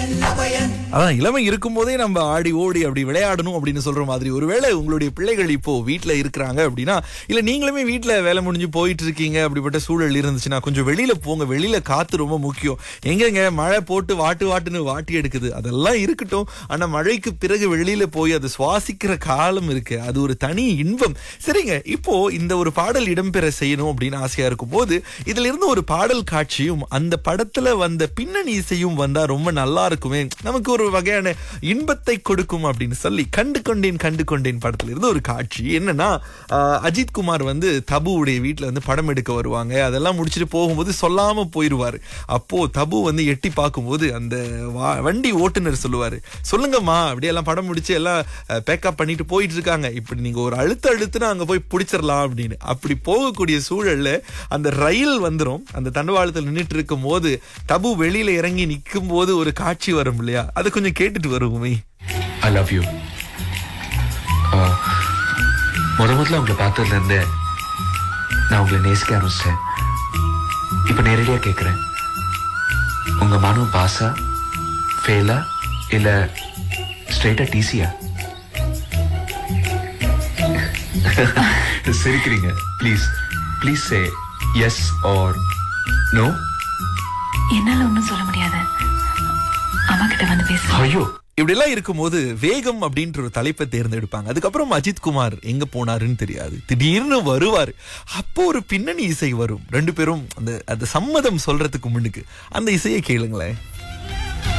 அதான் இளமை இருக்கும்போதே நம்ம ஆடி ஓடி அப்படி விளையாடணும் அப்படின்னு சொல்ற மாதிரி ஒருவேளை உங்களுடைய பிள்ளைகள் இப்போ வீட்ல இருக்கிறாங்க அப்படின்னா இல்ல நீங்களுமே வீட்ல வேலை முடிஞ்சு போயிட்டு இருக்கீங்க அப்படிப்பட்ட சூழல் இருந்துச்சுன்னா கொஞ்சம் வெளியில போங்க வெளியில காத்து ரொம்ப முக்கியம் எங்கங்க மழை போட்டு வாட்டு வாட்டுன்னு வாட்டி எடுக்குது அதெல்லாம் இருக்கட்டும் ஆனா மழைக்கு பிறகு வெளியில போய் அதை சுவாசிக்கிற காலம் இருக்கு அது ஒரு தனி இன்பம் சரிங்க இப்போ இந்த ஒரு பாடல் இடம்பெற செய்யணும் அப்படின்னு ஆசையா இருக்கும் போது இதுல இருந்து ஒரு பாடல் காட்சியும் அந்த படத்துல வந்த பின்னணி இசையும் வந்தா ரொம்ப நல்லா இருக்குமே நமக்கு ஒரு வகையான இன்பத்தை கொடுக்கும் அப்படின்னு சொல்லி கண்டு கொண்டேன் கண்டு கொண்டேன் படத்துல இருந்து ஒரு காட்சி என்னன்னா ஆஹ், அஜித் குமார் வந்து தபுவுடைய வீட்டுல வந்து படம் எடுக்க வருவாங்க அதெல்லாம் முடிச்சுட்டு போகும்போது சொல்லாம போயிருவாரு அப்போ தபு வந்து எட்டி பார்க்கும்போது அந்த வா- வண்டி ஓட்டுநர் சொல்லுவாரு சொல்லுங்கம்மா அப்படியே எல்லாம் படம் முடிச்சு எல்லாம் பேக்கப் பண்ணிட்டு போயிட்டு இருக்காங்க இப்படி நீங்க ஒரு அழுத்த அழுத்துனா அங்க போய் பிடிச்சிடலாம் அப்படின்னு அப்படி போகக்கூடிய சூழல்ல அந்த ரயில் வந்துரும் அந்த தண்டவாளத்தில் நின்னுட்டு இருக்கும் போது தபு வெளியில இறங்கி நிற்கும் போது ஒரு காட்சி வரும் இல்லையா அதை கொஞ்சம் கேட்டுட்டு வருவோமே ஐ லவ் யூ முத முதல்ல உங்களை பார்த்ததுல இருந்தே நான் உங்களை நேசிக்க ஆரம்பிச்சிட்டேன் இப்ப நேரடியா கேட்கிறேன் உங்க மனம் பாசா ஃபெயிலா இல்ல ஸ்ட்ரைட்டா டிசியா சிரிக்கிறீங்க please please say yes or no என்னால ஒண்ணும் சொல்ல முடியாது அம்மா கிட்ட வந்து பேச ஐயோ இப்படிலாம் இருக்கும்போது வேகம் அப்படின்ற ஒரு தலைப்பை தேர்ந்தெடுப்பாங்க அதுக்கப்புறம் அஜித் குமார் எங்க போனாருன்னு தெரியாது திடீர்னு வருவார் அப்போ ஒரு பின்னணி இசை வரும் ரெண்டு பேரும் அந்த அந்த சம்மதம் சொல்றதுக்கு முன்னுக்கு அந்த இசையை கேளுங்களேன்